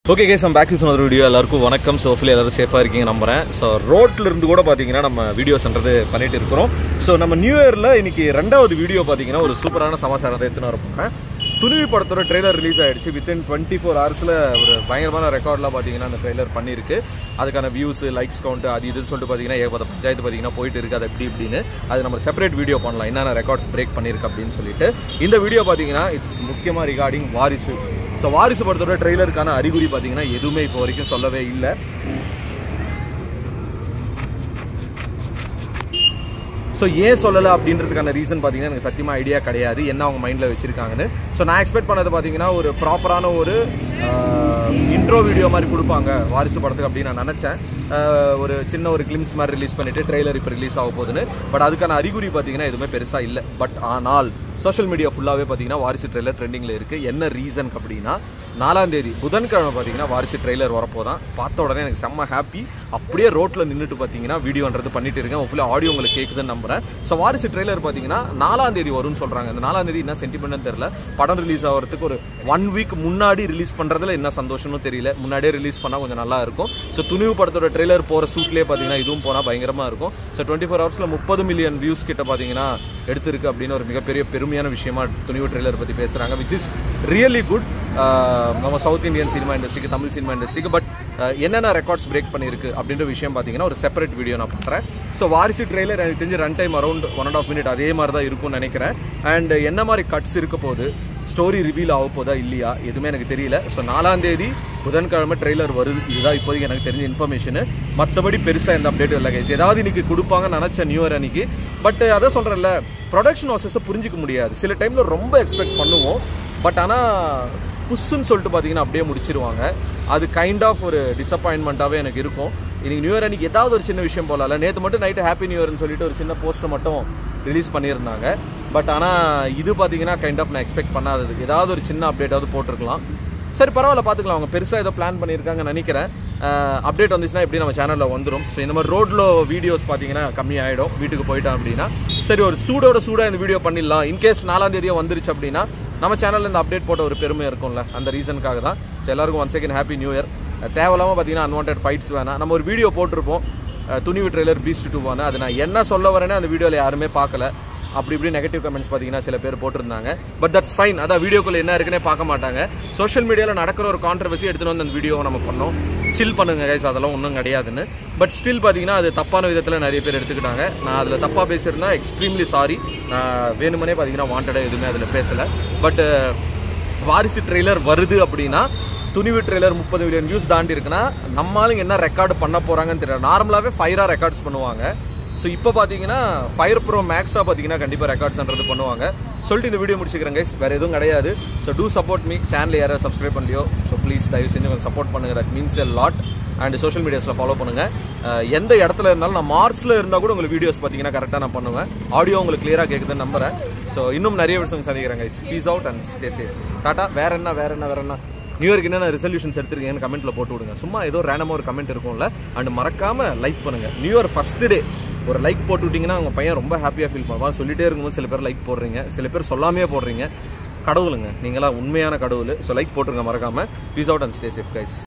okay guys நம்ம back ஒரு video எல்லாருக்கும் வணக்கம் ஸோ ஹோப்ஃபுல்லி எல்லாரும் சேஃபாக இருக்கீங்க நம்புறேன் ஸோ ரோட்ல இருந்து கூட பார்த்தீங்கன்னா நம்ம வீடியோஸ்ன்றது பண்ணிட்டு இருக்கிறோம் ஸோ நம்ம நியூ இயரில் இன்னைக்கு ரெண்டாவது வீடியோ பார்த்தீங்கன்னா ஒரு சூப்பரான சமாச்சாரத்தை எடுத்துன்னு வரப்போகிறேன் துணிவி படத்தோட ட்ரெய்லர் ரிலீஸ் ஆயிடுச்சு வித்தின் டுவெண்ட்டி ஃபோர் ஹவர்ஸில் ஒரு பயங்கரமான ரெக்கார்ட்லாம் பார்த்தீங்கன்னா அந்த ட்ரெய்லர் பண்ணியிருக்கு அதுக்கான வியூஸ் லைக்ஸ் கவுண்ட் அது இதுன்னு சொல்லிட்டு பார்த்தீங்கன்னா ஏகப்பட்ட பஞ்சாயத்து பார்த்தீங்கன்னா போயிட்டு இருக்கு அது எப்படி இப்படின்னு அது நம்ம செப்பரேட் வீடியோ பண்ணலாம் என்னென்ன ரெக்கார்ட்ஸ் பிரேக் பண்ணியிருக்கு அப்படின்னு சொல்லிட்டு இந்த வீடியோ பார்த்தீங்கன்னா இட்ஸ் முக்கியமாக ரிகார்டிங் வாரிசு ஸோ வாரிசு படத்தோட ட்ரெய்லருக்கான அறிகுறி பார்த்தீங்கன்னா எதுவுமே இப்போ வரைக்கும் சொல்லவே இல்லை ஸோ ஏன் சொல்லலை அப்படின்றதுக்கான ரீசன் பார்த்தீங்கன்னா எனக்கு சத்தியமாக ஐடியா கிடையாது என்ன அவங்க மைண்டில் வச்சிருக்காங்கன்னு ஸோ நான் எக்ஸ்பெக்ட் பண்ணது பார்த்தீங்கன்னா ஒரு ப்ராப்பரான ஒரு இன்ட்ரோ வீடியோ மாதிரி கொடுப்பாங்க வாரிசு படத்துக்கு அப்படின்னு நான் நினச்சேன் ஆஹ் ஒரு சின்ன ஒரு கிளிம்ஸ் மாதிரி ரிலீஸ் பண்ணிட்டு ட்ரெய்லர் இப்போ ரிலீஸ் ஆக போகுதுன்னு பட் அதுக்கான அறிகுறி பார்த்தீங்கன்னா எதுவுமே பெருசாக இல்லை பட் ஆனால் சோஷியல் மீடியா ஃபுல்லாகவே பார்த்தீங்கன்னா வாரிசு ட்ரெய்லர் ட்ரெண்டிங்கில் இருக்குது என்ன ரீசன் அப்படின்னா நாலாம் தேதி புதன்கிழமை பார்த்தீங்கன்னா வாரிசு ட்ரெய்லர் வரப்போதான் பார்த்த உடனே எனக்கு செம்ம ஹாப்பி அப்படியே ரோட்டில் நின்றுட்டு பார்த்தீங்கன்னா வீடியோன்றது பண்ணிட்டு இருக்கேன் ஃபுல்லாக ஆடியோ உங்களுக்கு கேட்குதுன்னு நம்புறேன் ஸோ வாரிசு ட்ரெய்லர் பார்த்தீங்கன்னா நாலாம் தேதி வரும்னு சொல்கிறாங்க இந்த நாலாம் தேதி என்ன சென்டிமெண்ட்னு தெரியல படம் ரிலீஸ் ஆகிறதுக்கு ஒரு ஒன் வீக் முன்னாடி ரிலீஸ் பண்ணுறதுல என்ன சந்தோஷம்னு தெரியல முன்னாடியே ரிலீஸ் பண்ணால் கொஞ்சம் நல்லா இருக்கும் ஸோ துணிவு படத்தோட ட்ரெய்லர் போகிற சூட்லேயே பார்த்தீங்கன்னா இதுவும் போனால் பயங்கரமாக இருக்கும் ஸோ டுவெண்ட்டி ஃபோர் ஹவர்ஸில் முப்பது மில்லியன் வியூஸ் கிட்ட பார்த்தீங்கன்னா எடுத்திருக்கு அப்படின்னு ஒரு மிகப்பெரிய பெருமையான விஷயமா துணிவு ட்ரெய்லர் பற்றி பேசுகிறாங்க விச் இஸ் ரியலி குட் நம்ம சவுத் இந்தியன் சினிமா இண்டஸ்ட்ரிக்கு தமிழ் சினிமா இண்டஸ்ட்ரிக்கு பட் என்னென்ன ரெக்கார்ட்ஸ் பிரேக் பண்ணியிருக்கு அப்படின்ற விஷயம் பார்த்தீங்கன்னா ஒரு செப்பரேட் வீடியோ நான் பண்ணுறேன் ஸோ வாரிசு ட்ரெய்லர் எனக்கு தெரிஞ்சு run time around one and half minute அதே மாதிரி தான் இருக்கும்னு நினைக்கிறேன் அண்ட் என்ன மாதிரி கட்ஸ் இருக்க போது ஸ்டோரி ரிவீல் ஆக போதா இல்லையா எதுவுமே எனக்கு தெரியல ஸோ நாலாம் தேதி புதன்கிழமை ட்ரெய்லர் வருது இதுதான் இப்போதைக்கு எனக்கு தெரிஞ்ச இன்ஃபர்மேஷனு மற்றபடி பெருசாக எந்த அப்டேட் இல்லை கைஸ் ஏதாவது இன்னைக்கு கொடுப்பாங்கன்னு நினச்ச நியூ இயர் அன்னைக்கு பட் அதை சொல்கிறேன்ல ப்ரொடக்ஷன் ப்ராசஸை புரிஞ்சிக்க முடியாது சில டைமில் ரொம்ப எக்ஸ்பெக்ட் பண்ணுவோம் பட் ஆனால் புஷ்ஷுன்னு சொல்லிட்டு பார்த்தீங்கன்னா அப்படியே முடிச்சிருவாங்க அது கைண்ட் ஆஃப் ஒரு டிசப்பாயின்மெண்ட்டாகவே எனக்கு இருக்கும் இன்னைக்கு நியூ இயர் அன்னைக்கு ஏதாவது ஒரு சின்ன விஷயம் போகலாம்ல நேற்று மட்டும் நைட்டு ஹாப்பி நியூ இயர்னு சொல்லிட்டு ஒரு சின்ன போஸ்ட்டை மட்டும் ரிலீஸ் பண்ணியிருந்தாங்க பட் ஆனால் இது பார்த்தீங்கன்னா கைண்ட் ஆஃப் நான் எக்ஸ்பெக்ட் பண்ணாதது ஏதாவது ஒரு சின்ன அப்டேட்டாவது போட்டிருக்கலாம் சரி பரவாயில்ல பார்த்துக்கலாம் அவங்க பெருசாக ஏதோ பிளான் பண்ணியிருக்காங்கன்னு நினைக்கிறேன் அப்டேட் வந்துச்சுன்னா எப்படி நம்ம சேனலில் வந்துடும் ஸோ இந்த மாதிரி ரோட்டில் வீடியோஸ் பார்த்தீங்கன்னா கம்மியாயிடும் வீட்டுக்கு போயிட்டோம் அப்படின்னா சரி ஒரு சூடோட சூடாக இந்த வீடியோ பண்ணிடலாம் இன்கேஸ் நாலாம் தேதியோ வந்துருச்சு அப்படின்னா நம்ம சேனலில் இந்த அப்டேட் போட்ட ஒரு பெருமை இருக்கும்ல அந்த ரீசனுக்காக தான் ஸோ எல்லாருக்கும் one second happy new year தேவையில்லாமல் பார்த்தீங்கன்னா அன்வான்ட் ஃபைட்ஸ் வேணாம் நம்ம ஒரு வீடியோ போட்டிருப்போம் அஹ் துணிவு ட்ரெய்லர் பீஸ்ட் டூ வானு அது நான் என்ன சொல்ல வரேன்னு அந்த வீடியோவில் யாருமே பார்க்கல அப்படி இப்படி நெகட்டிவ் கமெண்ட்ஸ் பார்த்தீங்கன்னா சில பேர் போட்டிருந்தாங்க பட் தட்ஸ் ஃபைன் அதான் வீடியோக்குள்ள என்ன இருக்குன்னே பார்க்க மாட்டாங்க சோஷியல் மீடியாவில் நடக்கிற ஒரு கான்ட்ரவர்சி எடுத்துகிட்டு வந்து அந்த வீடியோவை நம்ம பண்ணோம் சில் பண்ணுங்க கைஸ் அதெல்லாம் ஒன்றும் கிடையாதுன்னு பட் ஸ்டில் பார்த்தீங்கன்னா அது தப்பான விதத்தில் நிறைய பேர் எடுத்துக்கிட்டாங்க நான் அதில் தப்பாக பேசியிருந்தா எக்ஸ்ட்ரீம்லி சாரி நான் வேணுமனே பார்த்தீங்கன்னா வாண்டடாக எதுவுமே அதில் பேசலை பட் வாரிசு ட்ரெய்லர் வருது அப்படின்னா துணிவு ட்ரெய்லர் முப்பது மில்லியன் வியூஸ் தாண்டி இருக்குன்னா நம்மளும் என்ன ரெக்கார்டு பண்ண போறாங்கன்னு தெரியல நார்மலாகவே ஃபைரா ரெக்கார்ட்ஸ் பண்ணுவாங்க ஸோ இப்போ பார்த்தீங்கன்னா ஃபயர் ப்ரோ மேக்ஸாக பார்த்தீங்கன்னா கண்டிப்பாக ரெக்கார்ட்ஸ்ன்றது பண்ணுவாங்க சொல்லிட்டு இந்த வீடியோ முடிச்சுக்கிறேன் கைஸ் வேறு எதுவும் கிடையாது so do support me channel யாராவது சப்ஸ்கிரைப் பண்ணலையோ ஸோ ப்ளீஸ் தயவு செஞ்சு கொஞ்சம் சப்போர்ட் பண்ணுங்க that means a lot and social மீடியாஸில் ஃபாலோ பண்ணுங்க அஹ் எந்த இடத்துல இருந்தாலும் நான் மார்ஸில் இருந்தால் கூட உங்களுக்கு வீடியோஸ் பார்த்தீங்கன்னா கரெக்டாக நான் பண்ணுவேன் ஆடியோ உங்களுக்கு கிளியராக கேட்குதுன்னு நம்புறேன் ஸோ இன்னும் நிறைய விஷயம் சந்திக்கிறேன் guys peace out and stay safe tata வேற என்ன வேற என்ன வேற என்ன நியூ இயர்க்கு என்னென்ன ரெசல்யூஷன்ஸ் எடுத்திருக்கீங்கன்னு கமெண்ட்ல போட்டு விடுங்க சும்மா ஏதோ ரேண்டமாக ஒரு கமெண்ட் இருக்கும்ல அண்ட் மறக்காம லைக் பண்ணுங்க நியூ இயர் ஃபர்ஸ்ட் டே ஒரு லைக் போட்டு விட்டீங்கன்னா உங்க பையன் ரொம்ப ஹாப்பியாக ஃபீல் பண்ணுவான் சொல்லிட்டே இருக்கும்போது சில பேர் லைக் போடுறீங்க சில பேர் சொல்லாமே போடுறீங்க கடவுளுங்க நீங்களாம் உண்மையான கடவுள் ஸோ லைக் போட்டுருங்க மறக்காம peace out and stay safe guys